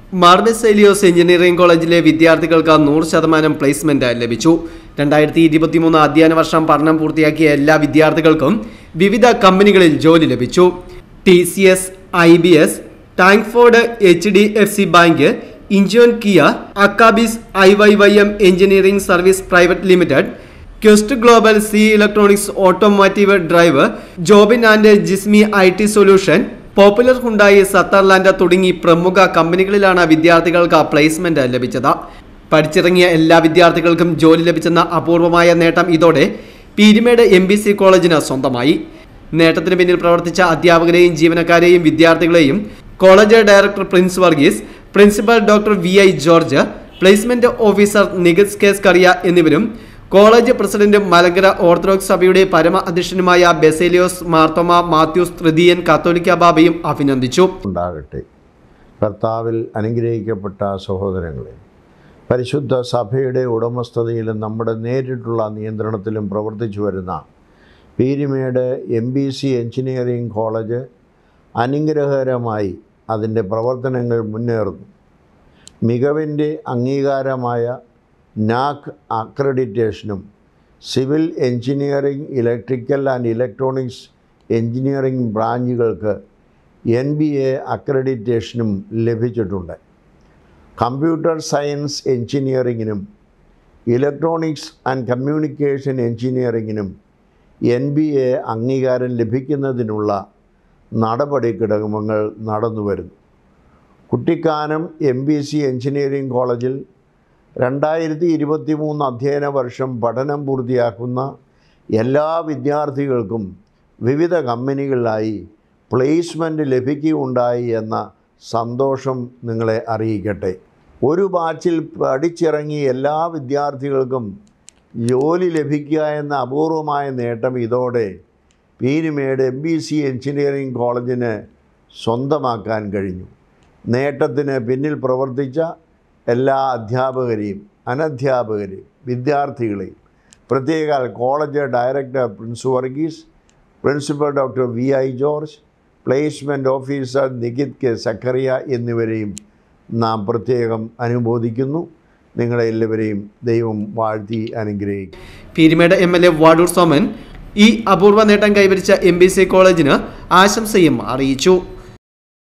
മാർബെസേലിയോസ് engineering കോളേജിലെ വിദ്യാർത്ഥികൾക്ക് നൂറ് ശതമാനം പ്ലേസ്മെന്റ് ലഭിച്ചു രണ്ടായിരത്തി ഇരുപത്തിമൂന്ന് അധ്യയന വർഷം പഠനം പൂർത്തിയാക്കിയ എല്ലാ വിദ്യാർത്ഥികൾക്കും വിവിധ കമ്പനികളിൽ ജോലി ലഭിച്ചു T C S I B S ടാങ്ക്ഫോർഡ് H D F C bank Incheon Kia അക്കാബിസ് I Y Y M engineering service private limited Quest Global C electronics automotive drive Jobin and Jismi I T solution popular Hyundai Sutherland തുടങ്ങി പ്രമുഖ കമ്പനികളിലാണ് വിദ്യാർത്ഥികൾക്ക് placement ലഭിച്ചത് പഠിച്ചിറങ്ങിയ എല്ലാ വിദ്യാർത്ഥികൾക്കും ജോലി ലഭിച്ചെന്ന അപൂർവമായ നേട്ടം ഇതോടെ പീരിമേട് എം ബി സി കോളേജിന് സ്വന്തമായി നേട്ടത്തിന് പിന്നിൽ പ്രവർത്തിച്ച അധ്യാപകരെയും ജീവനക്കാരെയും വിദ്യാർത്ഥികളെയും college director Prince Varghese principal doctor V I George placement officer Nigath K Scaria എന്നിവരും കോളേജ് പ്രസിഡന്റും മലങ്കര ഓർത്തഡോക്സ് സഭയുടെ പരമ അധ്യക്ഷനുമായ ബെസേലിയോസ് മാർത്തോമ മാത്യൂസ് തൃതീയൻ കാത്തോലിക്ക ബാബയും അഭിനന്ദിച്ചു ഉണ്ടാകട്ടെ കർത്താവിൽ അനുഗ്രഹിക്കപ്പെട്ട സഹോദരങ്ങളെ പരിശുദ്ധ സഭയുടെ ഉടമസ്ഥതയിലും നമ്മുടെ നേരിട്ടുള്ള നിയന്ത്രണത്തിലും പ്രവർത്തിച്ചു വരുന്ന Peermade M B C engineering college അനുഗ്രഹകരമായി അതിൻ്റെ പ്രവർത്തനങ്ങൾ മുന്നേറുന്നു മികവിൻ്റെ അംഗീകാരമായ നാക് അക്രഡിറ്റേഷനും civil engineering electrical and electronics engineering ബ്രാഞ്ചുകൾക്ക് എൻ ബി എ അക്രഡിറ്റേഷനും ലഭിച്ചിട്ടുണ്ട് കമ്പ്യൂട്ടർ സയൻസ് എഞ്ചിനീയറിങ്ങിനും ഇലക്ട്രോണിക്സ് ആൻഡ് കമ്മ്യൂണിക്കേഷൻ എഞ്ചിനീയറിങ്ങിനും എൻ ബി എ അംഗീകാരം ലഭിക്കുന്നതിനുള്ള നടപടിക്രമങ്ങൾ നടന്നു വരുന്നു Kuttikkanam M B C engineering കോളേജിൽ രണ്ടായിരത്തി ഇരുപത്തി മൂന്ന് അധ്യയന വർഷം പഠനം പൂർത്തിയാക്കുന്ന എല്ലാ വിദ്യാർത്ഥികൾക്കും വിവിധ കമ്പനികളിലായി പ്ലേസ്മെൻറ്റ് ലഭിക്കുകയുണ്ടായി എന്ന സന്തോഷം നിങ്ങളെ അറിയിക്കട്ടെ ഒരു ബാച്ചിൽ പഠിച്ചിറങ്ങിയ എല്ലാ വിദ്യാർത്ഥികൾക്കും ജോലി ലഭിക്കുക എന്ന അപൂർവമായ നേട്ടം ഇതോടെ Peermade M B C engineering കോളേജിന് സ്വന്തമാക്കാൻ കഴിഞ്ഞു നേട്ടത്തിന് പിന്നിൽ പ്രവർത്തിച്ച എല്ലാ അധ്യാപകരെയും അനധ്യാപകരെയും വിദ്യാർത്ഥികളെയും പ്രത്യേക college director Prince Varghese principal doctor V I George placement officer Nikhith K Zacharia എന്നിവരെയും നാം പ്രത്യേകം അനുമോദിക്കുന്നു നിങ്ങളെല്ലാവരെയും ദൈവം വാഴ്ത്തി അനുഗ്രഹിക്കും Peermade M L A Vazhoor Soman ഈ അപൂർവ നേട്ടം കൈവരിച്ച എം ബി സി കോളേജിന് ആശംസയും അറിയിച്ചു